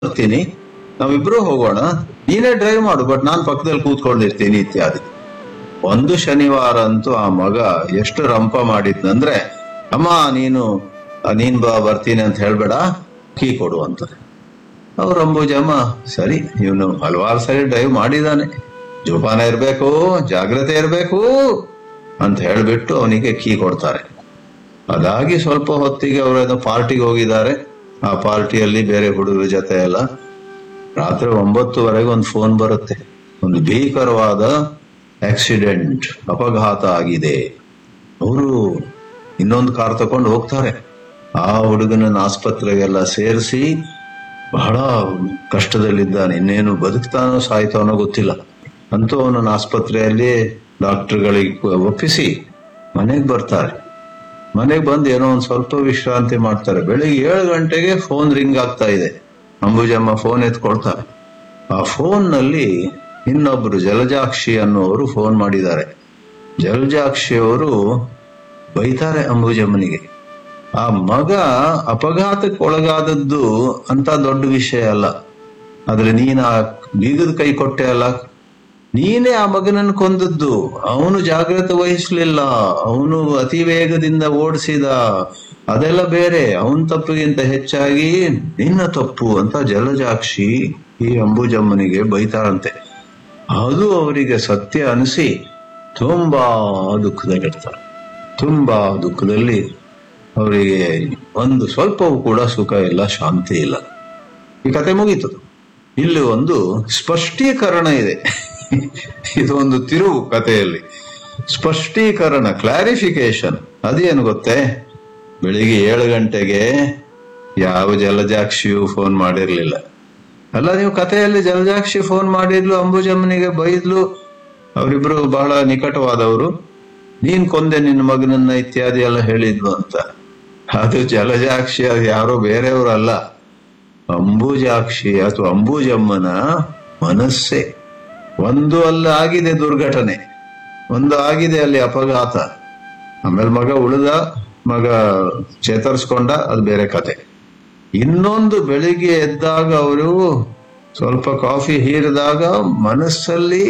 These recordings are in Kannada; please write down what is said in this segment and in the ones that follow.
ಬರ್ತೀನಿ ನಾವಿಬ್ರು ಹೋಗೋಣ ನೀನೇ ಡ್ರೈವ್ ಮಾಡು ಬಟ್ ನಾನ್ ಪಕ್ಕದಲ್ಲಿ ಕೂತ್ಕೊಂಡಿರ್ತೀನಿ ಇತ್ಯಾದಿ ಒಂದು ಶನಿವಾರ ಅಂತೂ ಆ ಮಗ ಎಷ್ಟು ರಂಪ ಮಾಡಿದ್ನಂದ್ರೆ ಅಮ್ಮ ನೀನು ಆ, ನೀನ್ ಬಾ ಬರ್ತೀನಿ ಅಂತ ಹೇಳ್ಬೇಡ ಕೀ ಕೊಡು ಅಂತ ಅವ್ರ ಅಂಬುಜಮ್ಮ ಸರಿ ಇವನು ಹಲವಾರು ಸರಿ ಡ್ರೈವ್ ಮಾಡಿದಾನೆ ಜೋಪಾನ ಇರ್ಬೇಕು ಜಾಗ್ರತೆ ಇರ್ಬೇಕು ಅಂತ ಹೇಳ್ಬಿಟ್ಟು ಅವನಿಗೆ ಕೀ ಕೊಡ್ತಾರೆ ಅದಾಗಿ ಸ್ವಲ್ಪ ಹೊತ್ತಿಗೆ ಅವರೇನೋ ಪಾರ್ಟಿಗೆ ಹೋಗಿದ್ದಾರೆ ಆ ಪಾರ್ಟಿಯಲ್ಲಿ ಬೇರೆ ಹುಡುಗರ ಜೊತೆ ಎಲ್ಲ ರಾತ್ರಿ ಒಂಬತ್ತುವರೆಗೆ ಒಂದು ಫೋನ್ ಬರುತ್ತೆ ಒಂದು ಭೀಕರವಾದ ಆಕ್ಸಿಡೆಂಟ್ ಅಪಘಾತ ಆಗಿದೆ ಅವರು ಇನ್ನೊಂದು ಕಾರ್ ತಕೊಂಡು ಹೋಗ್ತಾರೆ ಆ ಹುಡುಗನನ್ನ ಆಸ್ಪತ್ರೆಗೆಲ್ಲ ಸೇರಿಸಿ ಬಹಳ ಕಷ್ಟದಲ್ಲಿದ್ದಾನೆ ಇನ್ನೇನು ಬದುಕ್ತಾನೋ ಸಾಯ್ತಾನೋ ಗೊತ್ತಿಲ್ಲ ಅಂತೂ ಅವನನ್ನು ಆಸ್ಪತ್ರೆಯಲ್ಲಿ ಡಾಕ್ಟರ್ಗಳಿಗೆ ಒಪ್ಪಿಸಿ ಮನೆಗೆ ಬರ್ತಾರೆ ಮನೆಗೆ ಬಂದು ಏನೋ ಒಂದು ಸ್ವಲ್ಪ ವಿಶ್ರಾಂತಿ ಮಾಡ್ತಾರೆ ಬೆಳಿಗ್ಗೆ ಏಳು ಗಂಟೆಗೆ ಫೋನ್ ರಿಂಗ್ ಆಗ್ತಾ ಇದೆ ಅಂಬುಜಮ್ಮ ಫೋನ್ ಎತ್ಕೊಳ್ತಾರೆ ಆ ಫೋನ್ ನಲ್ಲಿ ಇನ್ನೊಬ್ರು ಜಲಜಾಕ್ಷಿ ಅನ್ನುವರು ಫೋನ್ ಮಾಡಿದ್ದಾರೆ ಜಲಜಾಕ್ಷಿ ಅವರು ಬೈತಾರೆ ಅಂಬುಜಮ್ಮನಿಗೆ ಆ ಮಗ ಅಪಘಾತಕ್ಕೆ ಒಳಗಾದದ್ದು ಅಂತ ದೊಡ್ಡ ವಿಷಯ ಅಲ್ಲ ಆದ್ರೆ ನೀನ್ ಆ ಬೀಗದ ಕೈ ಕೊಟ್ಟೆ ಅಲ್ಲ ನೀನೇ ಆ ಮಗನನ್ನು ಕೊಂದದ್ದು ಅವನು ಜಾಗ್ರತೆ ವಹಿಸ್ಲಿಲ್ಲ ಅವನು ಅತಿ ವೇಗದಿಂದ ಓಡಿಸಿದ ಅದೆಲ್ಲ ಬೇರೆ ಅವನ ತಪ್ಪಿಗಿಂತ ಹೆಚ್ಚಾಗಿ ನಿನ್ನ ತಪ್ಪು ಅಂತ ಜಲಜಾಕ್ಷಿ ಈ ಅಂಬುಜಮ್ಮನಿಗೆ ಬೈತಾರಂತೆ ಅದು ಅವರಿಗೆ ಸತ್ಯ ಅನಿಸಿ ತುಂಬಾ ದುಃಖದಲ್ಲಿರ್ತಾರೆ ತುಂಬಾ ದುಃಖದಲ್ಲಿ ಅವರಿಗೆ ಒಂದು ಸ್ವಲ್ಪವೂ ಕೂಡ ಸುಖ ಇಲ್ಲ ಶಾಂತಿ ಇಲ್ಲ ಈ ಕತೆ ಮುಗೀತು ಇಲ್ಲಿ ಒಂದು ಸ್ಪಷ್ಟೀಕರಣ ಇದೆ ಇದು ಒಂದು ತಿರುವು ಕಥೆಯಲ್ಲಿ ಸ್ಪಷ್ಟೀಕರಣ ಕ್ಲಾರಿಫಿಕೇಶನ್ ಅದೇನು ಗೊತ್ತೇ ಬೆಳಿಗ್ಗೆ ಏಳು ಗಂಟೆಗೆ ಯಾವ ಜಲಜಾಕ್ಷಿಯು ಫೋನ್ ಮಾಡಿರ್ಲಿಲ್ಲ ಅಲ್ಲ ನೀವು ಕಥೆಯಲ್ಲಿ ಜಲಜಾಕ್ಷಿ ಫೋನ್ ಮಾಡಿದ್ಲು ಅಂಬುಜಮ್ಮನಿಗೆ ಬೈದ್ಲು ಅವರಿಬ್ರು ಬಹಳ ನಿಕಟವಾದವರು ನೀನ್ ಕೊಂದೆ ನಿನ್ನ ಮಗನನ್ನ ಇತ್ಯಾದಿ ಎಲ್ಲ ಹೇಳಿದ್ಲು ಅಂತ ಅದು ಜಲಜಾಕ್ಷಿ ಅದು ಯಾರೋ ಬೇರೆಯವರಲ್ಲ ಅಂಬುಜಾಕ್ಷಿ ಅಥವಾ ಅಂಬುಜಮ್ಮನ ಮನಸ್ಸೇ ಒಂದು ಅಲ್ಲಿ ಆಗಿದೆ ದುರ್ಘಟನೆ ಒಂದು ಆಗಿದೆ ಅಲ್ಲಿ ಅಪಘಾತ ಆಮೇಲೆ ಮಗ ಉಳಿದ ಮಗ ಚೇತರಿಸ್ಕೊಂಡ ಅದು ಬೇರೆ ಕತೆ ಇನ್ನೊಂದು ಬೆಳಿಗ್ಗೆ ಎದ್ದಾಗ ಅವರು ಸ್ವಲ್ಪ ಕಾಫಿ ಹೀರಿದಾಗ ಮನಸ್ಸಲ್ಲಿ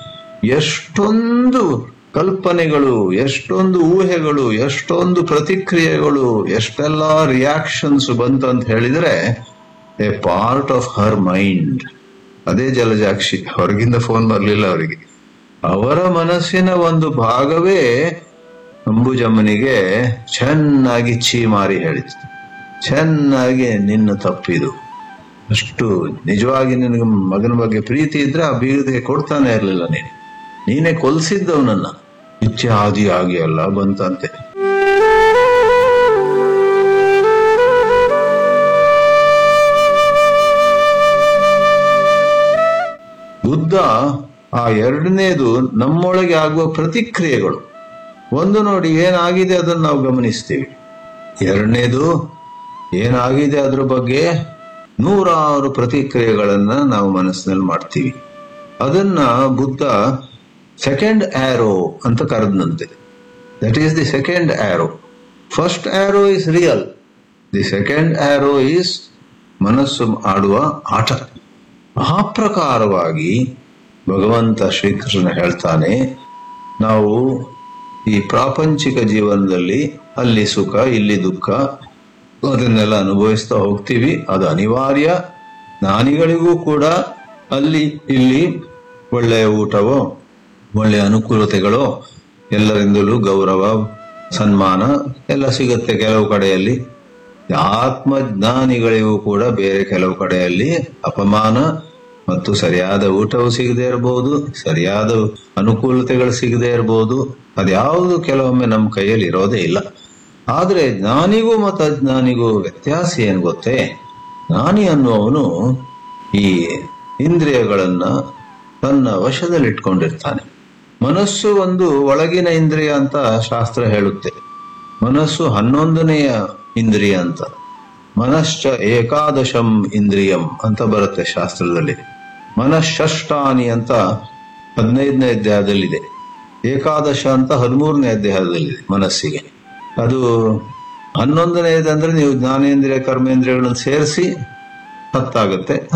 ಎಷ್ಟೊಂದು ಕಲ್ಪನೆಗಳು ಎಷ್ಟೊಂದು ಊಹೆಗಳು ಎಷ್ಟೊಂದು ಪ್ರತಿಕ್ರಿಯೆಗಳು ಎಷ್ಟೆಲ್ಲ ರಿಯಾಕ್ಷನ್ಸ್ ಬಂತು ಅಂತ ಹೇಳಿದ್ರೆ a part of her mind ಅದೇ ಜಲಜಾಕ್ಷಿ ಹೊರಗಿಂದ ಫೋನ್ ಬರಲಿಲ್ಲ ಅವರಿಗೆ ಅವರ ಮನಸ್ಸಿನ ಒಂದು ಭಾಗವೇ ಅಂಬುಜಮ್ಮನಿಗೆ ಚೆನ್ನಾಗಿ ಛೀ ಮಾರಿ ಹೇಳಿತು ಚೆನ್ನಾಗಿ ನಿನ್ನ ತಪ್ಪಿದು ಅಷ್ಟು ನಿಜವಾಗಿ ನಿನಗೆ ಮಗನ ಬಗ್ಗೆ ಪ್ರೀತಿ ಇದ್ರೆ ಆ ಬೀಗದಿಗೆ ಕೊಡ್ತಾನೆ ಇರಲಿಲ್ಲ ನೀನು ನೀನೇ ಕೊಲ್ಸಿದ್ದವನನ್ನ ಇಚ್ಛೆ ಆದಿ ಆಗಿ ಅಲ್ಲ ಬಂತಂತೆ ಬುದ್ಧ ಆ ಎರಡನೇದು ನಮ್ಮೊಳಗೆ ಆಗುವ ಪ್ರತಿಕ್ರಿಯೆಗಳು ಒಂದು ನೋಡಿ ಏನಾಗಿದೆ ಅದನ್ನು ನಾವು ಗಮನಿಸ್ತೀವಿ ಎರಡನೇದು ಏನಾಗಿದೆ ಅದ್ರ ಬಗ್ಗೆ ನೂರಾರು ಪ್ರತಿಕ್ರಿಯೆಗಳನ್ನ ನಾವು ಮನಸ್ಸಿನಲ್ಲಿ ಮಾಡ್ತೀವಿ ಅದನ್ನ ಬುದ್ಧ ಸೆಕೆಂಡ್ ಆರೋ ಅಂತ ಕರೆದನಂತೆ that is the second arrow first arrow is real the second arrow is ಮನಸ್ಸು ಆಡುವ ಆಟ ಆ ಪ್ರಕಾರವಾಗಿ ಭಗವಂತ ಶ್ರೀಕೃಷ್ಣ ಹೇಳ್ತಾನೆ ನಾವು ಈ ಪ್ರಾಪಂಚಿಕ ಜೀವನದಲ್ಲಿ ಅಲ್ಲಿ ಸುಖ ಇಲ್ಲಿ ದುಃಖ ಅದನ್ನೆಲ್ಲ ಅನುಭವಿಸ್ತಾ ಹೋಗ್ತೀವಿ ಅದು ಅನಿವಾರ್ಯ ಜ್ಞಾನಿಗಳಿಗೂ ಕೂಡ ಅಲ್ಲಿ ಇಲ್ಲಿ ಒಳ್ಳೆಯ ಊಟವೋ ಒಳ್ಳೆಯ ಅನುಕೂಲತೆಗಳು ಎಲ್ಲರಿಂದಲೂ ಗೌರವ ಸನ್ಮಾನ ಎಲ್ಲ ಸಿಗುತ್ತೆ ಕೆಲವು ಕಡೆಯಲ್ಲಿ ಆತ್ಮಜ್ಞಾನಿಗಳಿಗೂ ಕೂಡ ಬೇರೆ ಕೆಲವು ಕಡೆಯಲ್ಲಿ ಅಪಮಾನ ಮತ್ತು ಸರಿಯಾದ ಊಟವು ಸಿಗದೆ ಇರಬಹುದು ಸರಿಯಾದ ಅನುಕೂಲತೆಗಳು ಸಿಗದೆ ಇರಬಹುದು ಅದ್ಯಾವುದು ಕೆಲವೊಮ್ಮೆ ನಮ್ಮ ಕೈಯಲ್ಲಿ ಇರೋದೇ ಇಲ್ಲ ಆದ್ರೆ ಜ್ಞಾನಿಗೂ ಮತ್ತು ಅಜ್ಞಾನಿಗೂ ವ್ಯತ್ಯಾಸ ಏನು ಗೊತ್ತೇ ಜ್ಞಾನಿ ಅನ್ನುವವನು ಈ ಇಂದ್ರಿಯಗಳನ್ನ ತನ್ನ ವಶದಲ್ಲಿಟ್ಕೊಂಡಿರ್ತಾನೆ ಮನಸ್ಸು ಒಂದು ಒಳಗಿನ ಇಂದ್ರಿಯ ಅಂತ ಶಾಸ್ತ್ರ ಹೇಳುತ್ತೆ ಮನಸ್ಸು ಹನ್ನೊಂದನೆಯ ಇಂದ್ರಿಯ ಅಂತ ಮನಶ್ಚ ಏಕಾದಶಂ ಇಂದ್ರಿಯಂ ಅಂತ ಬರುತ್ತೆ ಶಾಸ್ತ್ರದಲ್ಲಿ ಮನಃಷ್ಟಾನಿ ಅಂತ ಹದಿನೈದನೇ ಅಧ್ಯಾಯದಲ್ಲಿದೆ ಏಕಾದಶ ಅಂತ ಹದಿಮೂರನೇ ಅಧ್ಯಾಯದಲ್ಲಿದೆ ಮನಸ್ಸಿಗೆ ಅದು ಹನ್ನೊಂದನೇದಂದ್ರೆ ನೀವು ಜ್ಞಾನೇಂದ್ರಿಯ ಕರ್ಮೇಂದ್ರಿಯಗಳನ್ನು ಸೇರಿಸಿ ಹತ್ತಾಗುತ್ತೆ